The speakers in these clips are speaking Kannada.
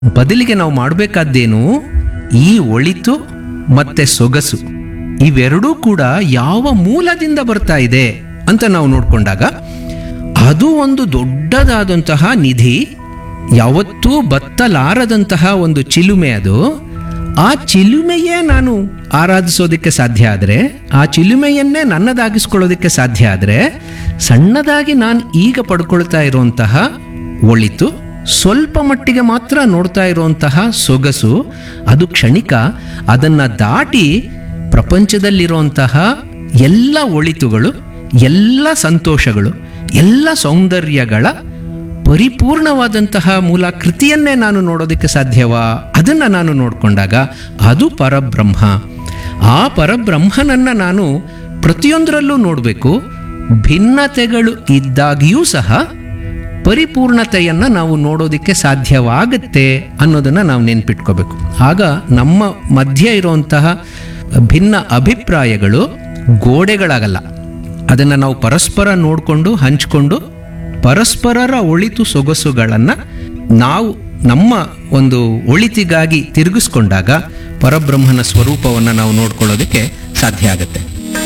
ಬದಲಿಗೆ ನಾವು ಮಾಡಬೇಕಾದ್ದೇನು ಈ ಒಳಿತು ಮತ್ತೆ ಸೊಗಸು ಇವೆರಡೂ ಕೂಡ ಯಾವ ಮೂಲದಿಂದ ಬರ್ತಾ ಇದೆ ಅಂತ ನಾವು ನೋಡಿಕೊಂಡಾಗ ಅದು ಒಂದು ದೊಡ್ಡದಾದಂತಹ ನಿಧಿ ಯಾವತ್ತೂ ಬತ್ತಲಾರದಂತಹ ಒಂದು ಚಿಲುಮೆ ಅದು ಆ ಚಿಲುಮೆಯೇ ನಾನು ಆರಾಧಿಸೋದಕ್ಕೆ ಸಾಧ್ಯ ಆದರೆ ಆ ಚಿಲುಮೆಯನ್ನೇ ನನ್ನದಾಗಿಸ್ಕೊಳ್ಳೋದಕ್ಕೆ ಸಾಧ್ಯ ಆದರೆ ಸಣ್ಣದಾಗಿ ನಾನು ಈಗ ಪಡ್ಕೊಳ್ತಾ ಇರುವಂತಹ ಒಳಿತು ಸ್ವಲ್ಪ ಮಟ್ಟಿಗೆ ಮಾತ್ರ ನೋಡ್ತಾ ಇರುವಂತಹ ಸೊಗಸು ಅದು ಕ್ಷಣಿಕ ಅದನ್ನು ದಾಟಿ ಪ್ರಪಂಚದಲ್ಲಿರುವಂತಹ ಎಲ್ಲ ಒಳಿತುಗಳು ಎಲ್ಲ ಸಂತೋಷಗಳು ಎಲ್ಲ ಸೌಂದರ್ಯಗಳ ಪರಿಪೂರ್ಣವಾದಂತಹ ಮೂಲ ಕೃತಿಯನ್ನೇ ನಾನು ನೋಡೋದಕ್ಕೆ ಸಾಧ್ಯವಾ ಅದನ್ನು ನಾನು ನೋಡಿಕೊಂಡಾಗ ಅದು ಪರಬ್ರಹ್ಮ ಆ ಪರಬ್ರಹ್ಮನನ್ನು ನಾನು ಪ್ರತಿಯೊಂದರಲ್ಲೂ ನೋಡಬೇಕು ಭಿನ್ನತೆಗಳು ಇದ್ದಾಗಿಯೂ ಸಹ ಪರಿಪೂರ್ಣತೆಯನ್ನು ನಾವು ನೋಡೋದಕ್ಕೆ ಸಾಧ್ಯವಾಗುತ್ತೆ ಅನ್ನೋದನ್ನು ನಾವು ನೆನ್ಪಿಟ್ಕೋಬೇಕು ಆಗ ನಮ್ಮ ಮಧ್ಯೆ ಇರುವಂತಹ ಭಿನ್ನ ಅಭಿಪ್ರಾಯಗಳು ಗೋಡೆಗಳಾಗಲ್ಲ ಅದನ್ನು ನಾವು ಪರಸ್ಪರ ನೋಡಿಕೊಂಡು ಹಂಚಿಕೊಂಡು ಪರಸ್ಪರರ ಒಳಿತು ಸೊಗಸುಗಳನ್ನು ನಾವು ನಮ್ಮ ಒಂದು ಒಳಿತಿಗಾಗಿ ತಿರುಗಿಸ್ಕೊಂಡಾಗ ಪರಬ್ರಹ್ಮನ ಸ್ವರೂಪವನ್ನು ನಾವು ನೋಡ್ಕೊಳ್ಳೋದಕ್ಕೆ ಸಾಧ್ಯ ಆಗುತ್ತೆ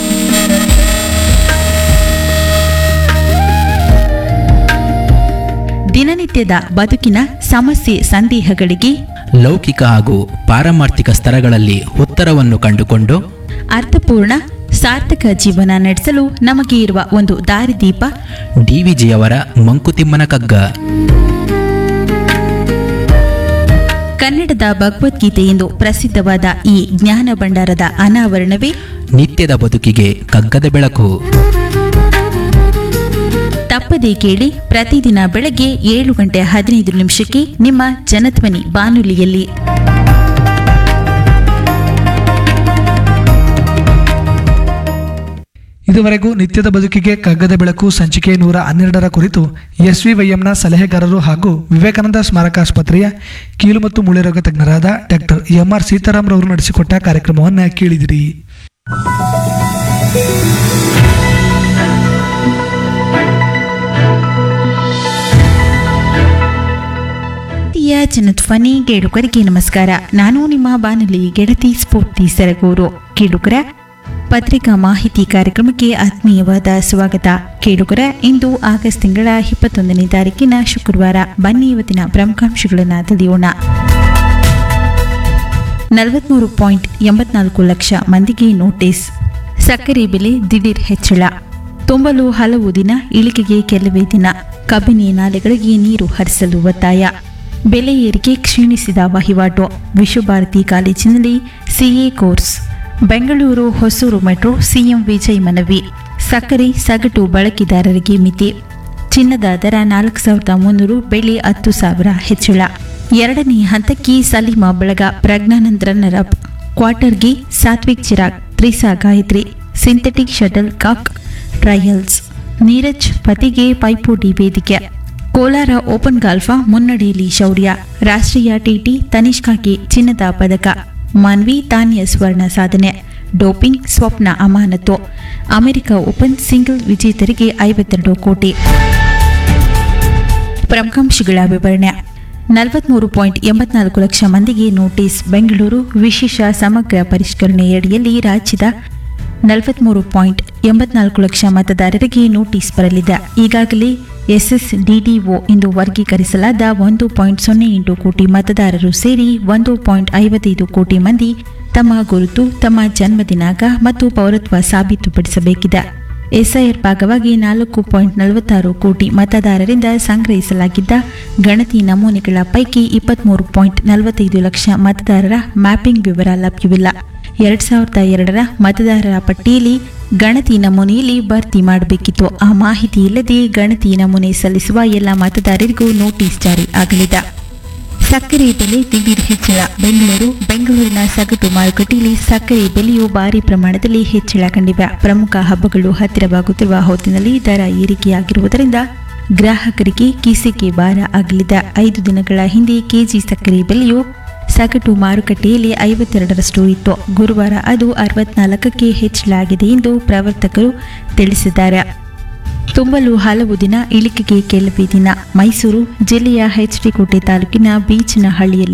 ದಿನನಿತ್ಯದ ಬದುಕಿನ ಸಮಸ್ಯೆ ಸಂದೇಹಗಳಿಗೆ ಲೌಕಿಕ ಹಾಗೂ ಪಾರಮಾರ್ಥಿಕ ಸ್ತರಗಳಲ್ಲಿ ಉತ್ತರವನ್ನು ಕಂಡುಕೊಂಡು ಅರ್ಥಪೂರ್ಣ ಸಾರ್ಥಕ ಜೀವನ ನಡೆಸಲು ನಮಗೆ ಇರುವ ಒಂದು ದಾರಿದೀಪ ಡಿವಿಜಿಯವರ ಮಂಕುತಿಮ್ಮನ ಕಗ್ಗ ಕನ್ನಡದ ಭಗವದ್ಗೀತೆ ಎಂದು ಪ್ರಸಿದ್ಧವಾದ ಈ ಜ್ಞಾನ ಭಂಡಾರದ ಅನಾವರಣವೇ ನಿತ್ಯದ ಬದುಕಿಗೆ ಕಗ್ಗದ ಬೆಳಕು ತಪ್ಪದೇ ಕೇಳಿ ಪ್ರತಿದಿನ ಬೆಳಗ್ಗೆ ಏಳು ಗಂಟೆ ಹದಿನೈದು ನಿಮಿಷಕ್ಕೆ ನಿಮ್ಮ ಜನಧ್ವನಿ ಬಾನುಲಿಯಲ್ಲಿ ಇದುವರೆಗೂ ನಿತ್ಯದ ಬದುಕಿಗೆ ಕಗ್ಗದ ಬೆಳಕು ಸಂಚಿಕೆ ನೂರ ಹನ್ನೆರಡರ ಕುರಿತು ಎಸ್ ವಿ ವೈಎಂನ ಸಲಹೆಗಾರರು ಹಾಗೂ ವಿವೇಕಾನಂದ ಸ್ಮಾರಕಾಸ್ಪತ್ರೆಯ ಕೀಲು ಮತ್ತು ಮೂಳೆ ರೋಗ ತಜ್ಞರಾದ ಡಾಕ್ಟರ್ ಎಂ ಆರ್ ಸೀತಾರಾಮ್ ರವರು ನಡೆಸಿಕೊಟ್ಟ ಕಾರ್ಯಕ್ರಮವನ್ನು ಕೇಳಿದಿರಿ ಪ್ರೀತಿಯ ಜನಧ್ವನಿ ಕೇಳುಗರಿಗೆ ನಮಸ್ಕಾರ ನಾನು ನಿಮ್ಮ ಬಾನುಲಿ ಗೆಳತಿ ಸ್ಫೂರ್ತಿ ಸರಗೂರು ಕೇಳುಗರ ಪತ್ರಿಕಾ ಮಾಹಿತಿ ಕಾರ್ಯಕ್ರಮಕ್ಕೆ ಆತ್ಮೀಯವಾದ ಸ್ವಾಗತ ಕೇಳುಗರ ಇಂದು ಆಗಸ್ಟ್ ತಿಂಗಳ ಇಪ್ಪತ್ತೊಂದನೇ ತಾರೀಕಿನ ಶುಕ್ರವಾರ ಬನ್ನಿ ಇವತ್ತಿನ ಪ್ರಮುಖಾಂಶಗಳನ್ನು ತಿಳಿಯೋಣ ನಲವತ್ಮೂರು ಪಾಯಿಂಟ್ ಎಂಬತ್ನಾಲ್ಕು ಲಕ್ಷ ಮಂದಿಗೆ ನೋಟಿಸ್ ಸಕ್ಕರೆ ಬೆಲೆ ದಿಢೀರ್ ಹೆಚ್ಚಳ ತುಂಬಲು ಹಲವು ದಿನ ಇಳಿಕೆಗೆ ಕೆಲವೇ ದಿನ ಕಬಿನಿ ನಾಲೆಗಳಿಗೆ ನೀರು ಹರಿಸಲು ಒತ್ತಾಯ ಬೆಲೆ ಏರಿಕೆ ಕ್ಷೀಣಿಸಿದ ವಹಿವಾಟು ವಿಶ್ವಭಾರತಿ ಕಾಲೇಜಿನಲ್ಲಿ CA course Bengaluru Hosur metro CM Vijay ಮನವಿ ಸಕ್ಕರೆ ಸಗಟು ಬಳಕೆದಾರರಿಗೆ ಮಿತಿ ಚಿನ್ನದ ದರ ನಾಲ್ಕು ಸಾವಿರದ ಮುನ್ನೂರು ಬೆಳ್ಳಿ ಹತ್ತು ಸಾವಿರ ಹೆಚ್ಚಳ ಎರಡನೇ ಹಂತಕ್ಕೆ ಸಲೀಮಾ ಬಳಗ ಪ್ರಜ್ಞಾನಂದ್ ರನ್ನರ್ ಅಪ್ ಕ್ವಾರ್ಟರ್ಗೆ Satwik Chirag Treesa Gayatri synthetic shuttlecock trials Neeraj ಪತಿಗೆ ಪೈಪೋಟಿ ವೇದಿಕೆ ಕೋಲಾರ ಓಪನ್ ಗಾಲ್ಫ ಮುನ್ನಡೆಯಲ್ಲಿ ಶೌರ್ಯ ರಾಷ್ಟ್ರೀಯ ಟಿಟಿ ತನಿಷ್ಕಾಗೆ ಚಿನ್ನದ ಪದಕ ಮಾನ್ವಿ ತಾನ್ಯ ಸ್ವರ್ಣ ಸಾಧನೆ ಡೋಪಿಂಗ್ ಸ್ವಪ್ನ ಅಮಾನತು ಅಮೆರಿಕ ಓಪನ್ ಸಿಂಗಲ್ ವಿಜೇತರಿಗೆ ಐವತ್ತೆರಡು ಕೋಟಿ ಪ್ರಮುಖಾಂಶಗಳ ವಿವರಣೆ ನಲವತ್ಮೂರು ಪಾಯಿಂಟ್ ಎಂಬತ್ನಾಲ್ಕು ಲಕ್ಷ ಮಂದಿಗೆ ನೋಟಿಸ್ ಬೆಂಗಳೂರು ವಿಶೇಷ ಸಮಗ್ರ ಪರಿಷ್ಕರಣೆಯಡಿಯಲ್ಲಿ ರಾಜ್ಯದ ನಲವತ್ಮೂರು ಪಾಯಿಂಟ್ ಎಂಬತ್ನಾಲ್ಕು ಲಕ್ಷ ಮತದಾರರಿಗೆ ನೋಟಿಸ್ ಬರಲಿದೆ ಈಗಾಗಲೇ ಎಸ್ಎಸ್ಡಿಡಿಒ ಎಂದು ವರ್ಗೀಕರಿಸಲಾದ ಒಂದು ಪಾಯಿಂಟ್ ಸೊನ್ನೆ ಎಂಟು ಕೋಟಿ ಮತದಾರರು ಸೇರಿ ಒಂದು ಪಾಯಿಂಟ್ ಐವತ್ತೈದು ಕೋಟಿ ಮಂದಿ ತಮ್ಮ ಗುರುತು ತಮ್ಮ ಜನ್ಮ ದಿನಾಂಕ ಮತ್ತು ಪೌರತ್ವ ಸಾಬೀತುಪಡಿಸಬೇಕಿದೆ ಎಸ್ಐಆರ್ ಭಾಗವಾಗಿ ನಾಲ್ಕು ಪಾಯಿಂಟ್ ನಲವತ್ತಾರು ಕೋಟಿ ಮತದಾರರಿಂದ ಸಂಗ್ರಹಿಸಲಾಗಿದ್ದ ಗಣತಿ ನಮೂನೆಗಳ ಪೈಕಿ ಇಪ್ಪತ್ತ್ಮೂರು ಪಾಯಿಂಟ್ ನಲವತ್ತೈದು ಲಕ್ಷ ಮತದಾರರ ಮ್ಯಾಪಿಂಗ್ ವಿವರ ಲಭ್ಯವಿಲ್ಲ ಎರಡ್ ಸಾವಿರದ ಎರಡರ ಮತದಾರರ ಪಟ್ಟಿಯಲ್ಲಿ ಗಣತಿ ನಮೂನೆಯಲ್ಲಿ ಭರ್ತಿ ಮಾಡಬೇಕಿತ್ತು ಆ ಮಾಹಿತಿ ಇಲ್ಲದೆ ಗಣತಿ ನಮೂನೆ ಸಲ್ಲಿಸುವ ಎಲ್ಲ ಮತದಾರರಿಗೂ ನೋಟಿಸ್ ಜಾರಿ ಆಗಲಿದೆ ಸಕ್ಕರೆ ಬೆಲೆ ದಿಢೀರ್ ಹೆಚ್ಚಳ ಬೆಂಗಳೂರು ಬೆಂಗಳೂರಿನ ಸಗಟು ಮಾರುಕಟ್ಟೆಯಲ್ಲಿ ಸಕ್ಕರೆ ಬೆಲೆಯು ಭಾರಿ ಪ್ರಮಾಣದಲ್ಲಿ ಹೆಚ್ಚಳ ಕಂಡಿವೆ ಪ್ರಮುಖ ಹಬ್ಬಗಳು ಹತ್ತಿರವಾಗುತ್ತಿರುವ ಹೊತ್ತಿನಲ್ಲಿ ದರ ಏರಿಕೆಯಾಗಿರುವುದರಿಂದ ಗ್ರಾಹಕರಿಗೆ ಕಿಸೆಗೆ ಭಾರ ಆಗಲಿದೆ ಐದು ದಿನಗಳ ಹಿಂದೆ ಕೆಜಿ ಸಕ್ಕರೆ ಬೆಲೆಯು ಸಗಟು ಮಾರುಕಟ್ಟೆಯಲ್ಲಿ ಐವತ್ತೆರಡರಷ್ಟು ಇತ್ತು ಗುರುವಾರ ಅದು ಅರವತ್ನಾಲ್ಕಕ್ಕೆ ಹೆಚ್ಚಳಾಗಿದೆ ಎಂದು ಪ್ರವರ್ತಕರು ತಿಳಿಸಿದ್ದಾರೆ ತುಂಬಲು ಹಲವು ದಿನ ಇಳಿಕೆಗೆ ಕೆಲವೇ ದಿನ ಮೈಸೂರು ಜಿಲ್ಲೆಯ ಎಚ್ ಡಿ ಕೋಟೆ ತಾಲೂಕಿನ ಬೀಚನಹಳ್ಳಿಯಲ್ಲಿ